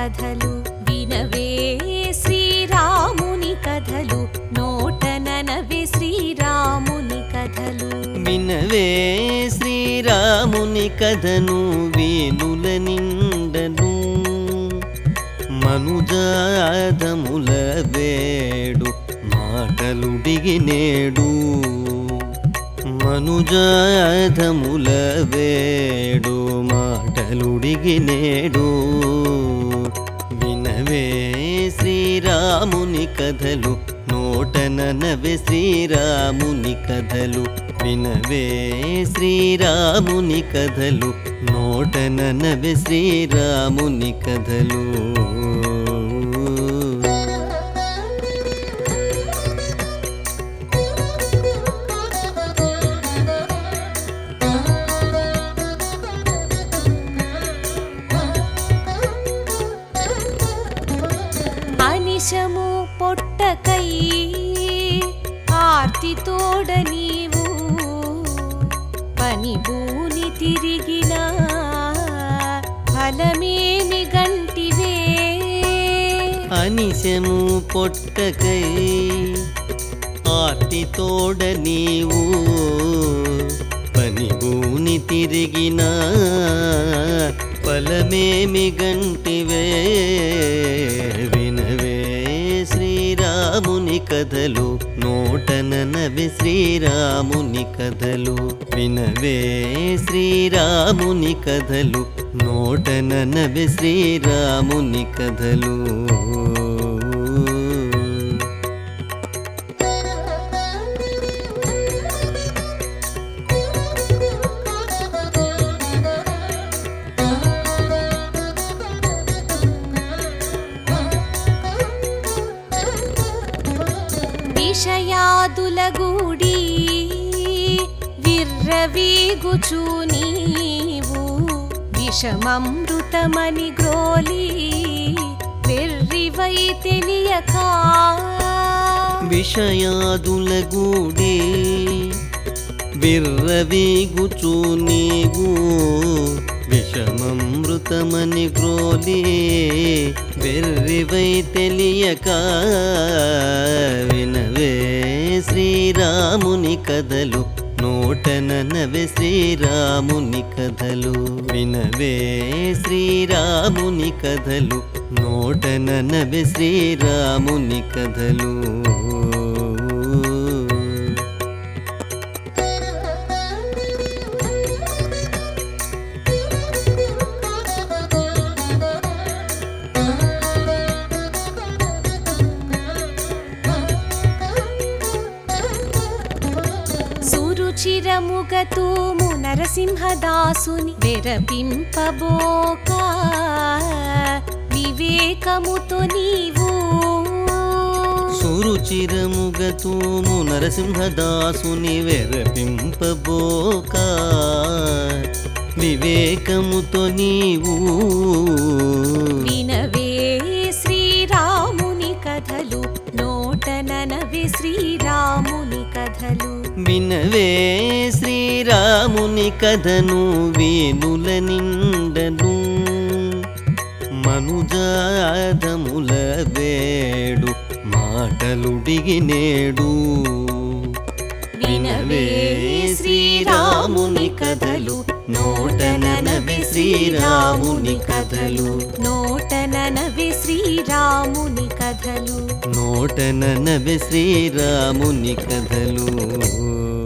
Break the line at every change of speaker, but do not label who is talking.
కథలు వినవే శ్రీరాముని కథలు నోటననవే శ్రీరాముని కథలు
వినవే శ్రీరాముని కథను వేణుల నిండను మనుజాదముల వేడు మాటలుడిగినేడు మనుజాదముల వేడు మాటలుడిగినేడు వినవే శ్రీరాముని కథలు నోటననవే శ్రీరాముని కథలు వినవే శ్రీరాముని కథలు నోటననవే శ్రీరాముని కథలు
అనిశము పొట్టకై ఆర్తితోడ నీవు పని భూని తిరిగిన ఫలమేమి గంటివే
అనిశము పొట్టకై ఆర్తితోడ నీవు పనిభూని తిరిగిన ఫలమేమి గంటివే వినవే శ్రీరాముని కథలు నోటననవి శ్రీరాముని కథలు వినవే శ్రీరాముని కథలు నోటననవి శ్రీరాముని కథలు
విషయాదుల గూడి విర్రవీగుచు నీవు విషమమృతమని గ్రోలి వెర్రివై తెలియక
విషయాదుల గూడి విర్రవీగుచు నీవు విషమమృతమని గ్రోలి వెర్రివై తెలియక వినవే శ్రీరాముని కథలు నోటననవే శ్రీరాముని కథలు వినవే శ్రీరాముని కథలు నోటననవే శ్రీరాముని కథలు
సురుచిరముగతూము నరసింహదాసుని వెరపింపబోక వివేకముతో నీవు
సురుచిరముగతూము నరసింహదాసుని వెరపింపబోక వివేకముతో నీవు
వినవే శ్రీరాముని కథలు నోటననవే శ్రీరాముని కథలు
వినవే శ్రీరాముని కథను వేణుల నిండను మనుజాదముల వేడు మాటలుడిగినేడు వినవే శ్రీరాముని కథలు నోటననవే శ్రీరాముని కథలు
నోటననవే శ్రీరాముని కథలు
నోటననవే శ్రీరాముని కథలు